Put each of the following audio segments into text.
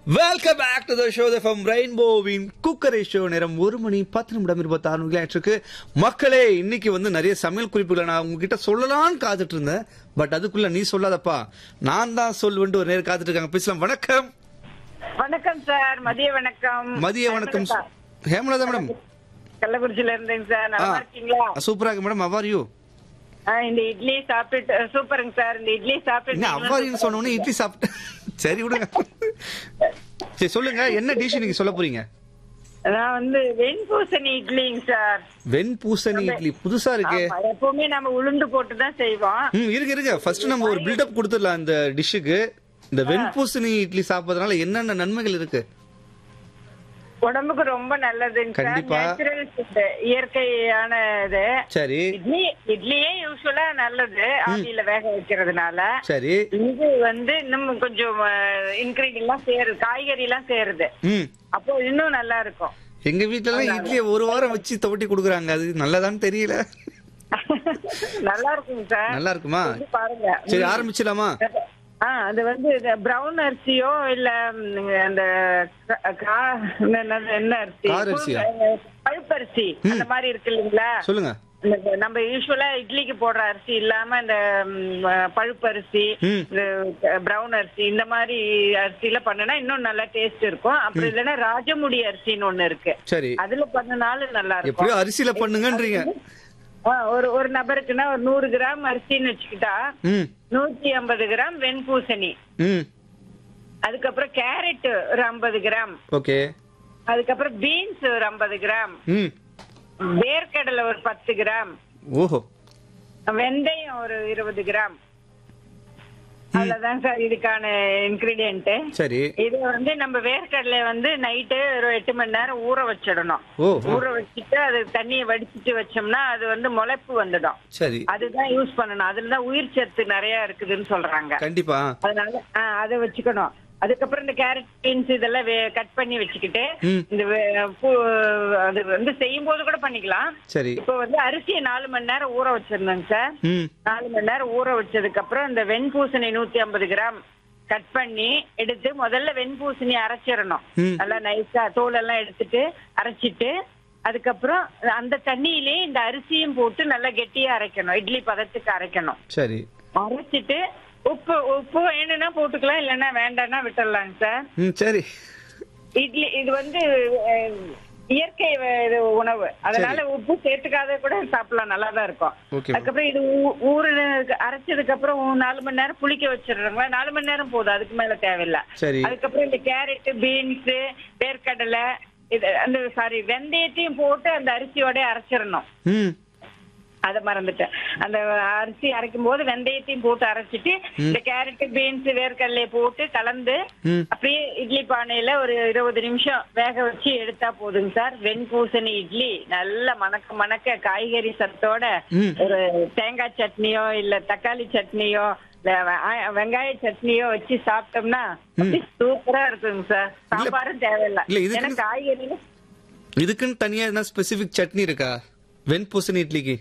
Welcome back to the show the from ரெயின்போவின் குக்கரை show நேரம் ஒரு மணி பத்து நிமிடம் இருபத்தி ஆறு நிமிஷத்துக்கு மக்களே இன்னைக்கு வந்து நிறைய சமையல் குறிப்புகளை நான் உங்ககிட்ட சொல்லலாம்னு காத்துட்டு இருந்தேன் பட் அதுக்குள்ள நீ சொல்லாதப்பா நான் தான் சொல்லுவேன்ட்டு ஒரு நேரம் காத்துட்டு இருக்காங்க பேசலாம் வணக்கம் வணக்கம் சார் மதிய வணக்கம் மதிய வணக்கம் ஹேமலதா மேடம் கள்ளக்குறிச்சியில இருந்தேங்க சார் நல்லா இருக்கீங்களா சூப்பரா இருக்கு மேடம் அவார் யூ ஆ, இந்த இட்லி சாப்பிட்டு சூப்பருங்க சார் இந்த இட்லி என்ன சாப்பிட்டு அவ்வாரின்னு சொன்ன உடனே இட்லி சாப்பிட்டு சரி விடுங்க சரி சொல்லுங்க என்ன டிஷ் நீங்க சொல்ல போறீங்க நான் வந்து வெண்பூசணி இட்லிங்க சார் வெண்பூசணி இட்லி புதுசா இருக்கு ஆமா, எப்பவுமே நம்ம உளுந்து போட்டு தான் செய்வோம் ம் இருக்கு இருக்கு ஃபர்ஸ்ட் நம்ம ஒரு பில்டப் கொடுத்துடலாம் இந்த டிஷ்ஷுக்கு இந்த வெண்பூசணி இட்லி சாப்பிடுறதுனால என்னென்ன நன்மைகள் இருக்கு உடம்புக்கு ரொம்ப நல்லதுங்க சார் கண்டிப்பா. நேச்சுரல் ஃபுட் இயற்கையான இது சரி இட்லி இட்லியே யூஸ்வலா நல்லது ஆவியில வேக வைக்கிறதுனால சரி இது வந்து இன்னும் கொஞ்சம் இன்கிரீடியன்ட் எல்லாம் சேருது காய்கறி எல்லாம் சேருது ம் அப்போ இன்னும் நல்லா இருக்கும் எங்க வீட்ல எல்லாம் இட்லியை ஒரு வாரம் வச்சு துவட்டி கொடுக்குறாங்க அது நல்லதான்னு தெரியல நல்லா இருக்குங்க சார் நல்லா இருக்குமா செஞ்சு பாருங்க சரி ஆரம்பிச்சிடலாமா ஆ அது வந்து பிரவுன் அரிசியோ இல்ல ம், அந்த க- கா- என்னது, என்ன அரிசி கார் அரிசியா? புல், பழுப்பரிசி அந்த மாதிரி இருக்கு இல்லைங்களா சொல்லுங்க இந்த நம்ம யூஸ்வலா இட்லிக்கு போடுற அரிசி இல்லாம இந்த ம், பழுப்பரிசி ம். இந்த பிரவுன் அரிசி இந்த மாதிரி அரிசியில பண்ணுனா இன்னும் நல்லா டேஸ்ட் இருக்கும் அப்புறம் இல்லைன்னா ராஜமுடி அரிசின்னு ஒண்ணு இருக்கு சரி அதுல பண்ணனாலும் நல்லா இருக்கும் எப்படியோ அரிசியில பண்ணுங்கன்றீங்க ஆ, ஒரு ஒரு நபருக்குன்னா ஒரு நூறு கிராம் அரிசின்னு வச்சுக்கிட்டா ம் நூத்தி ஐம்பது கிராம் வெண்பூசணி ம் அதுக்கப்புறம் கேரட் ஒரு ஐம்பது கிராம் ஓகே அதுக்கப்புறம் பீன்ஸ் ஒரு ஐம்பது கிராம் ம் வேர்க்கடலை ஒரு பத்து கிராம் ஓஹோ வெந்தயம் ஒரு இருபது கிராம் அவ்வளவுதான் சார் இதுக்கான இன்கிரீடியன்ட் சரி இது வந்து நம்ம வேர்க்கடலை வந்து நைட்டு ஒரு எட்டு மணி நேரம் ஊற வச்சிடணும் ஓ ஊற வச்சுட்டு அது தண்ணியை வடிச்சிட்டு வச்சோம்னா அது வந்து முளைப்பு வந்துடும் சரி அதுதான் யூஸ் பண்ணணும் அதுலதான் உயிர் சத்து நிறைய இருக்குதுன்னு சொல்றாங்க கண்டிப்பா அதனால ஆ, அதை வச்சுக்கணும் அதுக்கப்புறம் இந்த கேரட் பீன்ஸ் இதெல்லாம் கட் பண்ணி வச்சுக்கிட்டு ம். இந்த வே- பூ அது வந்து செய்யும் போது கூட பண்ணிக்கலாம் சரி இப்போ வந்து அரிசியை நாலு மணி நேரம் ஊற வச்சிருந்தேங்க சார் ம் நாலு மணி நேரம் ஊற வச்சதுக்கு அப்புறம் இந்த வெண்பூசணி நூத்தி ஐம்பது கிராம் கட் பண்ணி எடுத்து முதல்ல வெண்பூசணி அரைச்சிடணும் ம். நல்லா நைஸா தோல் எல்லாம் எடுத்துட்டு அரைச்சிட்டு அதுக்கப்புறம் அந்த தண்ணியிலே இந்த அரிசியும் போட்டு நல்லா கெட்டியா அரைக்கணும் இட்லி பதத்துக்கு அரைக்கணும் சரி அரைச்சிட்டு உப்பு உப்பு வேணும்னா போட்டுக்கலாம் இல்லைன்னா வேண்டாம்னா விட்டுடலாங்க சார் ம் சரி இட்லி இது வந்து அஹ், இயற்கை வ- இது உணவு அதனால உப்பு சேர்த்துக்காத கூட சாப்பிடலாம் நல்லா தான் இருக்கும் ஓகே அதுக்கப்புறம் இது ஊ- ஊறுன அரைச்சதுக்கு அப்புறம் ஒரு நாலு மணி நேரம் புளிக்க வச்சிடுறாங்க நாலு மணி நேரம் போதும் அதுக்கு மேல தேவையில்ல சரி அதுக்கப்புறம் இந்த கேரட் பீன்ஸ் வேர்க்கடலை இது அந்த சாரி வெந்தயத்தையும் போட்டு அந்த அரிசியோட அரைச்சிடணும் ம் அத மறந்துட்டேன் அந்த அரிசி அரைக்கும் போது வெந்தயத்தையும் போட்டு அரைச்சிட்டு இந்த கேரட் பீன்ஸ் வேர்க்கடலையை போட்டு கலந்து ம் அப்படியே இட்லி பானையில ஒரு இருபது நிமிஷம் வேக வச்சு எடுத்தா போதுங்க சார் வெண்பூசணி இட்லி நல்ல மணக்க மணக்க காய்கறி சத்தோட ம். ஒரு தேங்காய் சட்னியோ இல்ல தக்காளி சட்னியோ இல்ல வெ- வெங்காய சட்னியோ வச்சு சாப்பிட்டோம்னா அப்படியே சூப்பரா இருக்குங்க சார் சாம்பாரும் தேவையில்ல இல்ல, இதுக்கு- ஏன்னா காய்கறியில இதுக்குன்னு தனியா என்ன ஸ்பெசிபிக் சட்னி இருக்கா வெண்பூசணி இட்லிக்கு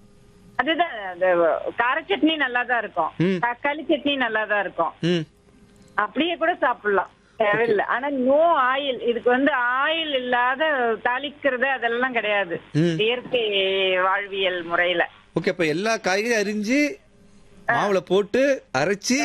அதுதான் அந்த கார சட்னி நல்லா தான் இருக்கும் ம். தக்காளி சட்னி நல்லா தான் இருக்கும் ம் அப்படியே கூட சாப்பிடலாம் தேவையில்லை ஆனா நோ ஆயில் இதுக்கு வந்து ஆயில் இல்லாத தாளிக்கிறது அதெல்லாம் கிடையாது ம். இயற்கை வாழ்வியல் முறையில ஓகே அப்ப எல்லா காய்கறியும் அரிஞ்சு மாவுல போட்டு அரைச்சி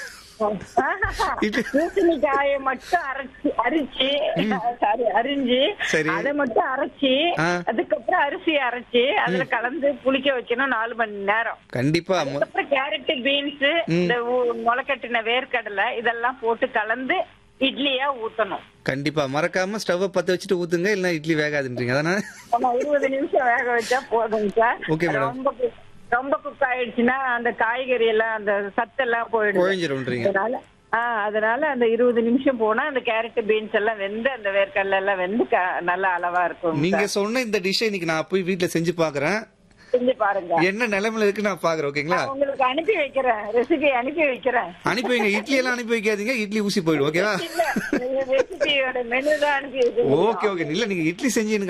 இது- பூசணிக்காயை மட்டும் அரைச்சி அரிச்சு சாரி அரிஞ்சு சரி. அதை மட்டும் அரைச்சி ஆ. அதுக்கப்புறம் அரிசி அரைச்சு அதுல கலந்து புளிக்க வைக்கணும் நாலு மணி நேரம் கண்டிப்பா மு- அதுக்கப்புறம் கேரட் பீன்ஸ் இந்த ஊ- முளைக்கட்டின வேர்க்கடலை இதெல்லாம் போட்டு கலந்து இட்லியா ஊத்தணும் கண்டிப்பா மறக்காம ஸ்டவ் பத்த வச்சுட்டு ஊத்துங்க இல்ல இட்லி வேகாதுன்றீங்க அதானே ஆமா இருபது நிமிஷம் வேக வச்சா போதுங்க சார் Okay, madam. ரொம்ப cook- ரொம்ப குக் ஆயிடுச்சுன்னா அந்த காய்கறி எல்லாம் அந்த சத்தெல்லாம் போயிடும் குழஞ்சிரும்ன்றீங்க அதனால ஆஹ் அதனால அந்த இருபது நிமிஷம் போனா அந்த கேரட் பீன்ஸ் எல்லாம் வெந்து அந்த வேர்க்கடலை எல்லாம் வெந்து க- நல்ல அளவா இருக்கும் நீங்க சொன்ன இந்த டிஷ்ஷை இன்னைக்கு நான் போய் வீட்ல செஞ்சு பாக்குறேன் செஞ்சு பாருங்க என்ன நிலைமையில இருக்கு நான் பாக்குறேன் ஓகேங்களா நான் உங்களுக்கு அனுப்பி வைக்கிறேன் ரெசிபி அனுப்பி வைக்கிறேன் அனுப்பி வைங்க இட்லி எல்லாம் அனுப்பி வைக்காதீங்க இட்லி ஊசி போயிடும் ஓகேவா இல்ல ரெசிபியோட மெனு தான் அனுப்பி வைக்கிறேன் ஓகே ஓகே இல்ல நீங்க இட்லி செஞ்சு எனக்கு